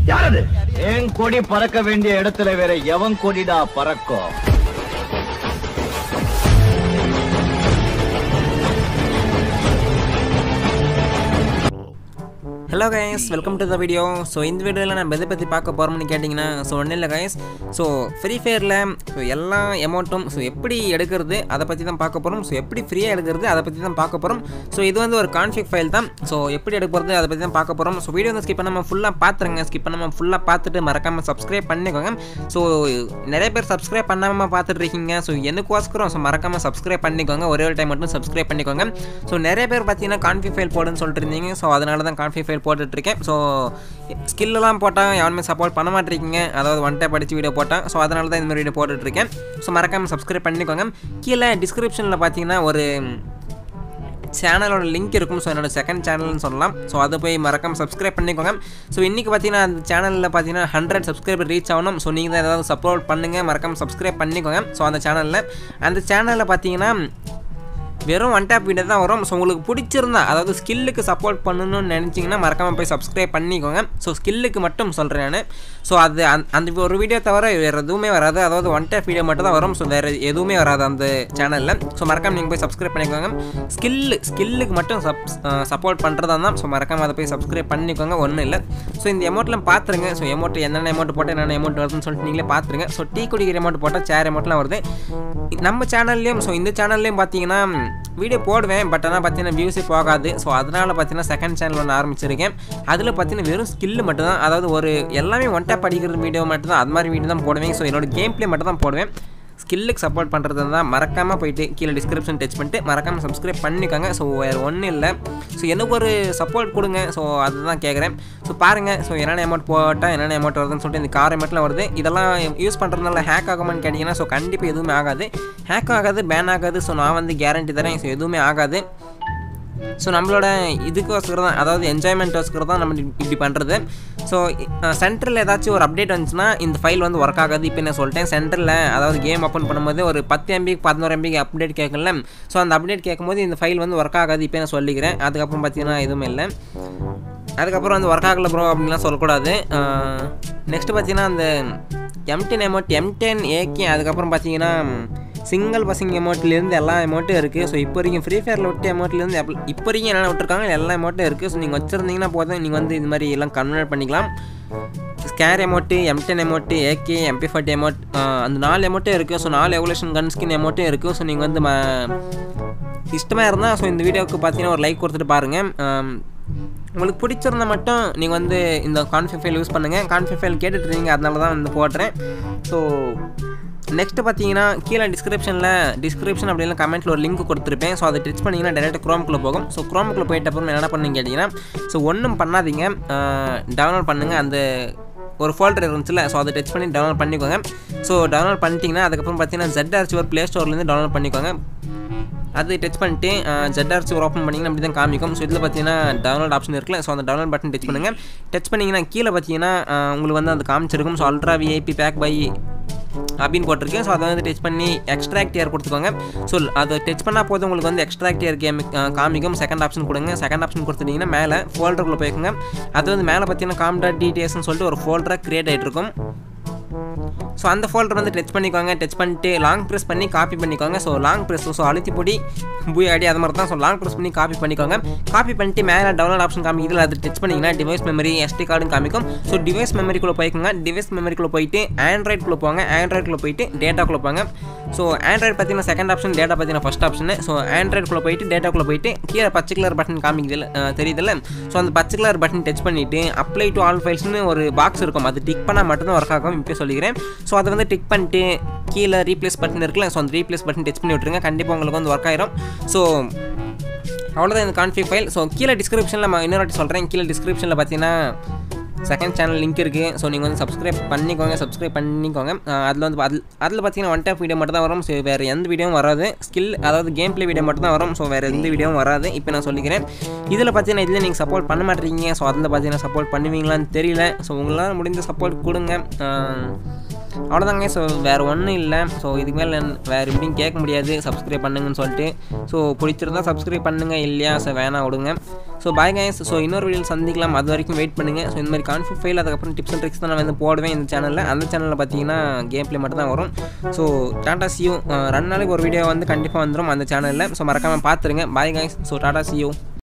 யாரது என் கொடி பறக்க வேண்டிய இடத்துல வேற எவன் கொடிடா பறக்கும் hello guys welcome to the video so இந்த வீடியோவில் நம்ம எதை பற்றி பார்க்க போகிறோம்னு கேட்டிங்கன்னா ஸோ ஒன்றும் இல்லை கைஸ் ஸோ ஃப்ரீ ஃபயரில் ஸோ எல்லா அமௌண்ட்டும் ஸோ எப்படி எடுக்கிறது அதை பற்றி தான் பார்க்க போகிறோம் ஸோ எப்படி ஃப்ரீயாக எடுக்கிறது அதை பற்றி தான் பார்க்க போகிறோம் ஸோ இது வந்து ஒரு கான்ஃபிக் ஃபைல் தான் ஸோ எப்படி எடுக்கிறது அதை பற்றி தான் பார்க்க போகிறோம் ஸோ வீடியோ வந்து ஸ்கிப் பண்ணாமல் ஃபுல்லாக பார்த்துருங்க ஸ்கிப் பண்ணாமல் ஃபுல்லாக பார்த்துட்டு மறக்காமல் சப்ஸ்கிரைப் பண்ணிக்கோங்க ஸோ நிறைய பேர் சப்ஸ்கிரைப் பண்ணாமல் பார்த்துட்டு இருக்கீங்க ஸோ எனக்கோஸ்கரம் ஸோ மறக்காமல் சப்ஸ்கிரைப் பண்ணிக்கோங்க ஒரே ஒரு டைம் மட்டும் சப்ஸ்கிரைப் பண்ணிக்கோங்க ஸோ நிறைய பேர் பார்த்தீங்கன்னா கான்ஃபி ஃபைல் போடுன்னு சொல்லிட்டு இருந்தீங்க ஸோ அதனால தான் கான்ஃபி ஃபைல் போட்டுட்ருக்கேன் ஸோ ஸ்கில்லெலாம் போட்டால் யாருமே சப்போர்ட் பண்ண மாட்டேறீங்க அதாவது ஒன் டைம் படித்து வீடியோ போட்டேன் ஸோ அதனால தான் இந்த மாதிரி வீடியோ போட்டுட்ருக்கேன் ஸோ மறக்காமல் சப்ஸ்கிரைப் பண்ணிக்கோங்க கீழே டிஸ்கிரிப்ஷனில் பார்த்தீங்கன்னா ஒரு சேனலோட லிங்க் இருக்கும் ஸோ என்னோட செகண்ட் சேனல்னு சொல்லலாம் ஸோ அதை போய் மறக்காம சப்ஸ்கிரைப் பண்ணிக்கோங்க ஸோ இன்றைக்கி பார்த்தீங்கன்னா அந்த சேனலில் பார்த்தீங்கன்னா ஹண்ட்ரட் சப்ஸ்கிரைபர் ரீச் ஆகணும் ஸோ நீங்கள் தான் ஏதாவது சப்போர்ட் பண்ணுங்கள் மறக்காம சப்ஸ்கிரைப் பண்ணிக்கோங்க ஸோ அந்த சேனலில் அந்த சேனலில் பார்த்தீங்கன்னா வெறும் ஒன் டேப் வீடியோ தான் வரும் ஸோ உங்களுக்கு பிடிச்சிருந்தா அதாவது ஸ்கில்லுக்கு சப்போர்ட் பண்ணணும்னு நினச்சிங்கன்னா மறக்காமல் போய் சப்ஸ்கிரைப் பண்ணிக்கோங்க ஸோ ஸ்கில்லுக்கு மட்டும் சொல்கிறேன் நான் ஸோ அது அந்த அந்த ஒரு வீடியோ தவிர வேறு எதுவுமே வராது அதாவது ஒன் டேப் வீடியோ மட்டும் தான் வரும் ஸோ வேறு எதுவுமே வராது அந்த சேனலில் ஸோ மறக்காம நீங்கள் போய் சப்ஸ்கிரைப் பண்ணிக்கோங்க ஸ்கில்லு ஸ்கில்லுக்கு மட்டும் சப் சப்போர்ட் பண்ணுறதா தான் ஸோ மறக்காம அதை போய் சப்ஸ்கிரைப் பண்ணிக்கோங்க ஒன்றும் இல்லை ஸோ இந்த அமௌண்ட்லாம் பார்த்துருங்க ஸோ அமௌண்ட் என்னென்ன அமௌண்ட் போட்டால் என்னென்ன அமௌண்ட் வருதுன்னு சொல்லிட்டு நீங்களே பார்த்துருங்க ஸோ டீ குடிக்கிற அமௌண்ட் போட்டால் சேர் அமௌண்ட்லாம் வருது நம்ம சேனல்லையும் ஸோ இந்த சேனல்லையும் பார்த்தீங்கன்னா வீடியோ போடுவேன் பட் ஆனால் பார்த்தீங்கன்னா வியூஸே போகாது ஸோ அதனால் பார்த்தீங்கன்னா செகண்ட் சேனல் ஒன்று ஆரம்பிச்சிருக்கேன் அதில் பார்த்தீங்கன்னா வெறும் ஸ்கில்லு மட்டும் தான் அதாவது ஒரு எல்லாமே ஒன் டேப் படிக்கிற வீடியோ மட்டும் தான் அது மாதிரி வீடியோ தான் போடுவேன் ஸோ என்னோட கேம் ப்ளே மட்டும் தான் போடுவேன் ஸ்கில்லுக்கு சப்போர்ட் பண்ணுறது தான் மறக்காமல் போயிட்டு கீழே டிஸ்கிரிப்ஷன் டச் பண்ணிட்டு மறக்காமல் சப்ஸ்கிரைப் பண்ணிக்கோங்க ஸோ வேறு ஒன்றும் இல்லை ஸோ எனக்கு ஒரு சப்போர்ட் கொடுங்க ஸோ அதுதான் கேட்குறேன் ஸோ பாருங்கள் ஸோ என்னென்ன அமௌண்ட் போட்டால் என்னென்ன அமௌண்ட் வருதுன்னு சொல்லிட்டு இந்த கார் அமௌண்ட்லாம் வருது இதெல்லாம் யூஸ் பண்ணுறதுனால ஹேக் ஆகுமான்னு கேட்டிங்கன்னா ஸோ கண்டிப்பாக எதுவுமே ஆகாது ஹேக் ஆகாது பேன் ஆகாது ஸோ நான் வந்து கேரண்டி தரேன் ஸோ எதுவுமே ஆகாது ஸோ நம்மளோட இதுக்கோஸ்கரம் தான் அதாவது என்ஜாய்மெண்ட்டோஸ்கரம் தான் நம்ம இப்படி பண்ணுறது ஸோ சென்டரில் ஏதாச்சும் ஒரு அப்டேட் வந்துச்சுன்னா இந்த ஃபைல் வந்து ஒர்க் ஆகாது இப்போ நான் சொல்லிட்டேன் சென்டரில் அதாவது கேம் ஓப்பன் பண்ணும்போது ஒரு பத்து எம்பிக்கு பதினோரு எம்பிக்கு அப்டேட் கேட்கல ஸோ அந்த அப்டேட் கேட்கும்போது இந்த ஃபைல் வந்து ஒர்க் ஆகாது இப்போ நான் சொல்லிக்கிறேன் அதுக்கப்புறம் பார்த்தீங்கன்னா எதுவுமே இல்லை அதுக்கப்புறம் வந்து ஒர்க் ஆகலை ப்ரோ அப்படின்லாம் சொல்லக்கூடாது நெக்ஸ்ட்டு பார்த்தீங்கன்னா அந்த எம்டென் அமௌண்ட் எம்டென் ஏகே அதுக்கப்புறம் பார்த்தீங்கன்னா சிங்கிள் பசங்க அமௌண்ட்லேருந்து எல்லா அமௌண்ட்டும் இருக்குது ஸோ இப்போ வரைக்கும் ஃப்ரீ ஃபயரில் விட்டு அமௌண்ட்லேருந்து இப்போ வரைக்கும் என்னென்ன விட்டுருக்காங்க எல்லா அமௌண்ட்டும் இருக்குது ஸோ நீங்கள் வச்சுருந்தீங்கன்னா போதும் நீங்கள் வந்து இது மாதிரி எல்லாம் கன்வெர்ட் பண்ணிக்கலாம் ஸ்கேர் அமௌண்ட்டு எம்டென் amount AK MB forty amount அந்த நாலு அமௌண்ட்டும் இருக்குது ஸோ நாலு எவல்யூஷன் கன் ஸ்கின் அமௌண்ட்டும் இருக்குது ஸோ நீங்கள் வந்து ம இஷ்டமாக இருந்தால் ஸோ இந்த வீடியோவுக்கு பார்த்தீங்கன்னா ஒரு லைக் கொடுத்துட்டு பாருங்கள் உங்களுக்கு பிடிச்சிருந்தா மட்டும் நீங்கள் வந்து இந்த கான்ஃபி ஃபைல் யூஸ் பண்ணுங்கள் கான்ஃபி ஃபைல் கேட்டுட்டு இருக்கீங்க அதனால தான் வந்து போடுறேன் ஸோ நெக்ஸ்ட்டு பார்த்தீங்கன்னா கீழே டிஸ்கிரிப்ஷனில் டிஸ்கிரிப்ஷன் அப்படின்னா கமெண்ட்டில் ஒரு லிங்க் கொடுத்துருப்பேன் ஸோ அதை டச் பண்ணிங்கன்னா டேரெக்டாக க்ரோமுக்குள்ளே போகும் ஸோ க்ரோமுக்குள்ளே போயிட்ட அப்புறம் என்ன பண்ணுங்க கேட்டிங்கன்னா ஸோ ஒன்றும் பண்ணாதீங்க டவுன்லோட் பண்ணுங்கள் அந்த ஒரு ஃபோல்டர் இருந்துச்சுல ஸோ அதை டச் பண்ணி டவுன்லோட் பண்ணிக்கோங்க ஸோ டவுன்லோட் பண்ணிட்டீங்கன்னா அதுக்கப்புறம் பார்த்தீங்கன்னா ஜெட் ஆர்ச்சி ப்ளே ஸ்டோர்லேருந்து டவுன்லோட் பண்ணிக்கோங்க அது டச் பண்ணிட்டு ஜெட்ஆர்சி ஒரு ஓப்பன் பண்ணிங்கன்னா அப்படி தான் காமிக்கும் ஸோ இதில் பார்த்தீங்கன்னா டவுன்லோட் ஆப்ஷன் இருக்குல்ல ஸோ அந்த டவுன்லோட் பட்டன் டச் பண்ணுங்கள் டச் பண்ணிங்கன்னா கீழே பார்த்தீங்கன்னா உங்களுக்கு வந்து அது காமிச்சிருக்கும் so ultra VIP pack by அப்படின்னு போட்டிருக்கேன் ஸோ அதை வந்து டச் பண்ணி எக்ஸ்ட்ராக்ட் இயர் கொடுத்துக்கோங்க ஸோ அதை டச் பண்ணால் போதும் உங்களுக்கு வந்து எக்ஸ்ட்ராக்ட் இயர் கேம் காமிக்கும் செகண்ட் ஆப்ஷன் கொடுங்க செகண்ட் ஆப்ஷன் கொடுத்துட்டிங்கன்னா மேலே ஃபோல்டருக்குள்ளே போய்க்குங்க அது வந்து மேலே பார்த்தீங்கன்னா காம் டாட் டிடிஎஸ்னு சொல்லிட்டு ஒரு ஃபோல்டராக க்ரியேட் ஆகிட்டு இருக்கும் ஸோ அந்த ஃபோல்டர் வந்து டச் பண்ணிக்கோங்க டச் பண்ணிட்டு லாங் ப்ரெஸ் பண்ணி காப்பி பண்ணிக்கோங்க ஸோ லாங் ப்ரெஸ் ஸோ அழுத்தி பொடி பூய் அடி அது மாதிரி தான் ஸோ லாங் ப்ரெஸ் பண்ணி காப்பி பண்ணிக்கோங்க காப்பி பண்ணிட்டு மேலே டவுன்லோட் ஆப்ஷன் காமிக்குது அது டச் பண்ணிங்கன்னா டிவைஸ் மெமரி எஸ்டி கார்டும் காமிக்கும் ஸோ டிவைஸ் மெமரிக்குள்ளே போய்க்குங்க டிவைஸ் மெமரிக்குள்ளே போயிட்டு ஆண்ட்ராய்டுக்குள்ளே போங்க ஆண்ட்ராய்டுக்குள்ளே போயிட்டு டேட்டாக்குள்ளே போங்க ஸோ ஆண்ட்ராய்டு பார்த்தீங்கன்னா செகண்ட் ஆப்ஷன் டேட்டா பார்த்தீங்கன்னா ஃபஸ்ட் ஆப்ஷன் ஸோ ஆண்ட்ராய்டுக்குள்ளே போயிட்டு டேட்டாக்குள்ளே போயிட்டு கீழே பச்சை கலர் பட்டன் காமிக்குது தெரியுதுல்ல ஸோ அந்த பச்சை கலர் பட்டன் டச் பண்ணிவிட்டு அப்ளை டு ஆல் ஃபைல்ஸ்னு ஒரு பாக்ஸ் இருக்கும் அது டிக் பண்ணால் மட்டும்தான் ஒர்க் ஆகும் இப்போ சொல்லிக்கிறேன் ஸோ அதை வந்து டிக் பண்ணிட்டு கீழே ரீப்ளேஸ் பட்டன் இருக்குல்ல ஸோ அந்த ரீப்ளேஸ் பட்டன் டச் பண்ணி விட்ருங்க கண்டிப்பாக உங்களுக்கு வந்து ஒர்க் ஆயிரும் ஸோ அவ்வளோதான் இந்த கான்ஃபிக் ஃபைல் ஸோ கீழே டிஸ்கிரிப்ஷனில் நான் இன்னொரு வாட்டி சொல்கிறேன் கீழே டிஸ்கிரிப்ஷனில் பார்த்தீங்கன்னா செகண்ட் சேனல் லிங்க் இருக்குது ஸோ நீங்கள் வந்து சப்ஸ்கிரைப் பண்ணிக்கோங்க சப்ஸ்கிரைப் பண்ணிக்கோங்க அதில் வந்து அதில் அதில் பார்த்தீங்கன்னா ஒன் டைப் வீடியோ மட்டும் தான் வரும் ஸோ வேறு எந்த வீடியோவும் வராது ஸ்கில் அதாவது கேம் ப்ளே வீடியோ மட்டும் தான் வரும் ஸோ வேறு எந்த வீடியோவும் வராது இப்போ நான் சொல்லிக்கிறேன் இதில் பார்த்தீங்கன்னா இதில் நீங்கள் சப்போர்ட் பண்ண மாட்டீங்க ஸோ அதில் பார்த்தீங்கன்னா சப்போர்ட் பண்ணுவீங்களான்னு தெரியல ஸோ உங்களால் முடிந்த சப்போர்ட் கொடுங்க அவ்வளோதாங்க ஸோ வேறு ஒன்றும் இல்லை ஸோ இதுக்கு மேலே வேறு எப்படியும் கேட்க முடியாது சப்ஸ்கிரைப் பண்ணுங்கன்னு சொல்லிட்டு ஸோ பிடிச்சிருந்தா சப்ஸ்கிரைப் பண்ணுங்கள் இல்லையா ஸோ வேணாம் விடுங்க ஸோ பாய் கைஸ் ஸோ இன்னொரு வீடியோ சந்திக்கலாம் அது வரைக்கும் வெயிட் பண்ணுங்கள் ஸோ இந்த மாதிரி கான்ஃபிக் ஃபைல் அதுக்கப்புறம் டிப்ஸ் அண்ட் ட்ரிக்ஸ் தான் நான் வந்து போடுவேன் இந்த சேனலில் அந்த சேனலில் பார்த்தீங்கன்னா கேம் ப்ளே மட்டும் தான் வரும் ஸோ டாடா சியூ ரெண்டு நாளைக்கு ஒரு வீடியோ வந்து கண்டிப்பாக வந்துடும் அந்த சேனலில் ஸோ மறக்காமல் பார்த்துருங்க பாய் கைஸ் ஸோ டாடா சியூ